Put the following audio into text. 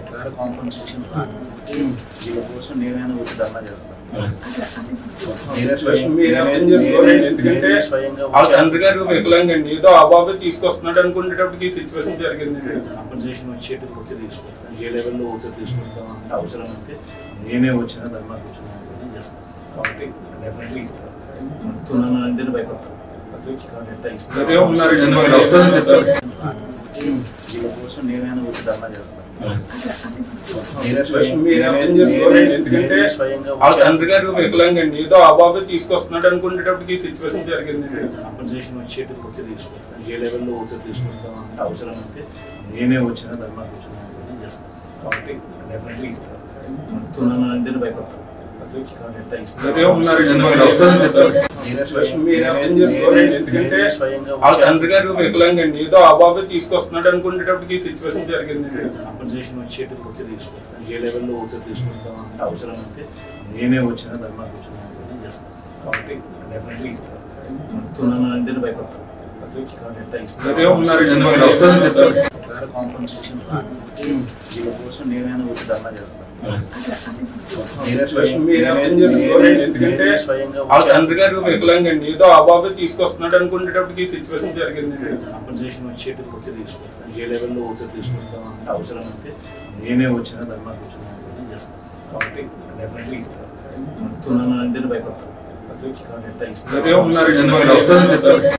ఒకవేళ కాంపన్సేషన్ వీళ్ళ కోసం నేనైనా వచ్చి ధర్నా చేస్తాను నేనే స్వయం- మీరు నేనే- అర్థం చేసుకోవాలండి నేనే- ఎందుకంటే నేనే స్వయంగా వాళ్ళ వచ్చి తండ్రి గారు వికలాంగండి ఏదో ఆ బాబు తీసుకొస్తున్నాడు అనుకునేటప్పటికి ఈ సిచ్యువేషన్ జరిగింది కాంపన్సేషన్ వచ్చేటి ఒత్తిడి తీసుకొస్తాను ఏ లెవెల్లో ఒత్తిడి తీసుకొస్తాం అంటే అవసరం అయితే నేనే వచ్చిన ధర్నా కూర్చున్నా చేస్తాను కాబట్టి డెఫినెట్లీ ఇస్తాను వస్తున్నాను అంటే భయపడతాను కాబట్టి ఎట్లా ఇస్తాను సరే ఉన్నారండి మరి వస్తుందని చెప్పారు. వీళ్ళ కోసం నేనైనా వచ్చి ధర్నా చేస్తాను నేనే స్వయం- మీరు అర్థం నేనే- చేసుకోవాలండి నేనే- ఎందుకంటే నేనే స్వయంగా వాళ్ళ వచ్చి- తండ్రి గారు వికలాంగండి ఏదో ఆ బాబు తీసుకొస్తున్నాడు అనుకునేటప్పటికి ఈ సిచ్యువేషన్ జరిగింది కాంపన్సేషన్ వచ్చేటి ఒత్తిడి తీసుకొస్తాను ఏ లెవెల్లో ఒత్తిడి తీసుకొస్తాం అంటే అవసరం అయితే నేనే వచ్చిన ధర్నా కూర్చున్నా చేస్తాను కాబట్టి డెఫినెట్లీ ఇస్తాను వస్తున్నాను అంటే భయపడతాను కాబట్టి ఎట్లా ఇస్తాను సరే ఉన్నారండి మరి వస్తుందని చెప్పారు. నేనే స్వయం- మీరు అర్థం నేనే- చేసుకోవాలండి నేనే- ఎందుకంటే నేనే స్వయంగా వాళ్ళ వచ్చి- తండ్రి గారు వికలాంగండి ఏదో ఆ బాబు తీసుకొస్తున్నాడు అనుకునేటప్పటికి ఈ సిచ్యువేషన్ జరిగింది కాంపన్సేషన్ వచ్చేటి ఒత్తిడి తీసుకొస్తాను ఏ లెవెల్లో ఒత్తిడి తీసుకొస్తాం అంటే అవసరం అయితే నేనే వచ్చిన ధర్నా కూర్చున్నా చేస్తాను కాబట్టి డెఫినెట్లీ ఇస్తాను వస్తున్నాను అంటే భయపడతాను కాబట్టి ఎట్లా ఇస్తాను సరే ఉన్నారండి మరి వస్తుందని చెప్పారు. ఒకవేళ కాంపన్సేషన్ వీళ్ళ కోసం నేనైనా వచ్చి ధర్నా చేస్తాను నేనే స్వయం- మీరు అర్థం నేనే- చేసుకోవాలండి నేనే- ఎందుకంటే నేనే స్వయంగా వాళ్ళ వచ్చి- తండ్రి గారు వికలాంగండి ఏదో ఆ బాబు తీసుకొస్తున్నాడు అనుకునేటప్పటికి ఈ సిచ్యువేషన్ జరిగింది కాంపన్సేషన్ వచ్చేటి ఒత్తిడి తీసుకొస్తాను ఏ లెవెల్లో ఒత్తిడి తీసుకొస్తాం అంటే అవసరం అయితే నేనే వచ్చిన ధర్నా కూర్చున్నా చేస్తాను కాబట్టి డెఫినెట్లీ ఇస్తాను వస్తున్నాను అంటే భయపడతాను కాబట్టి ఎట్లా ఇస్తాను సరే ఉన్నారండి మరి వస్తుందని చెప్పారు.